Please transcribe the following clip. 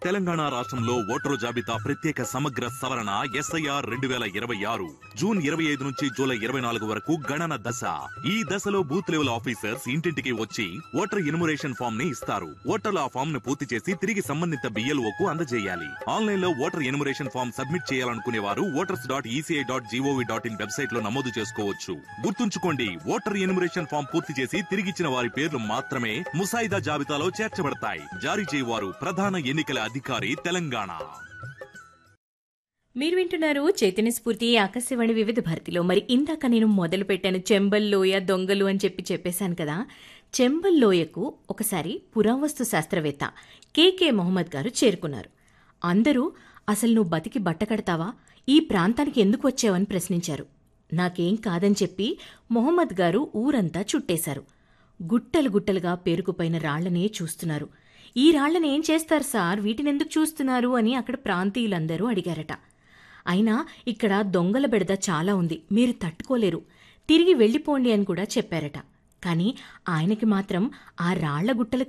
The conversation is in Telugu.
తెలంగాణ రాష్ట్రంలో ఓటరు జాబితా ప్రత్యేక సమగ్ర సవరణ ఎస్ఐఆర్ రెండు వేల ఇరవై ఆరు జూన్ ఇరవై ఐదు నుంచి జూలై ఇరవై నాలుగు వరకు గణన దశ ఈ దశలో బూత్ లెవెల్ ఆఫీసర్స్ ఇంటింటికి వచ్చి ఓటర్ ఇనుమరేషన్ ఫామ్ ని ఇస్తారు ఓటర్లు ఆ ఫామ్ ను పూర్తి చేసి తిరిగి సంబంధిత బిఎల్ఓ కు అందజేయాలి ఆన్లైన్ లో ఓటర్ ఎనుమరేషన్ ఫామ్ సబ్మిట్ చేయాలనుకునే వారు voters dot ECI dot GOV dot in website లో నమోదు చేసుకోవచ్చు గుర్తుంచుకోండి ఓటర్ ఎనుమరేషన్ ఫామ్ పూర్తి చేసి తిరిగిచ్చిన వారి పేర్లు మాత్రమే ముసాయిదా జాబితాలో చేర్చబడతాయి జారీ చేయవారు ప్రధాన ఎన్నికల అధికారి తెలంగాణ మీరు వింటున్నారు చైతన్య స్ఫూర్తి ఆకాశవాణి వివిధ భారతిలో మరి ఇందాక నేను మొదలు పెట్టాను చెంబల్లోయ దొంగలు అని చెప్పి చెప్పేశాను కదా చెంబల్లోయకు ఒకసారి పురావస్తు శాస్త్రవేత్త కేకే మొహమ్మద్ గారు చేరుకున్నారు అందరూ అసలు నువ్వు బతికి బట్ట కడతావా ఈ ప్రాంతానికి ఎందుకు వచ్చావని ప్రశ్నించారు నాకేం కాదని చెప్పి మొహమ్మద్ గారు ఊరంతా చుట్టేశారు గుట్టలు గుట్టలుగా పేరుకుపోయిన రాళ్లనే చూస్తున్నారు ఈ రాళ్లను ఏం చేస్తారు సార్ వీటినెందుకు చూస్తున్నారు అని అక్కడ ప్రాంతీయులందరూ అడిగారట అయినా ఇక్కడ దొంగల బెడద చాలా ఉంది మీరు తట్టుకోలేరు తిరిగి వెళ్ళిపోండి అని కూడా చెప్పారట కానీ ఆయనకి మాత్రం ఆ రాళ్ల గుట్టలు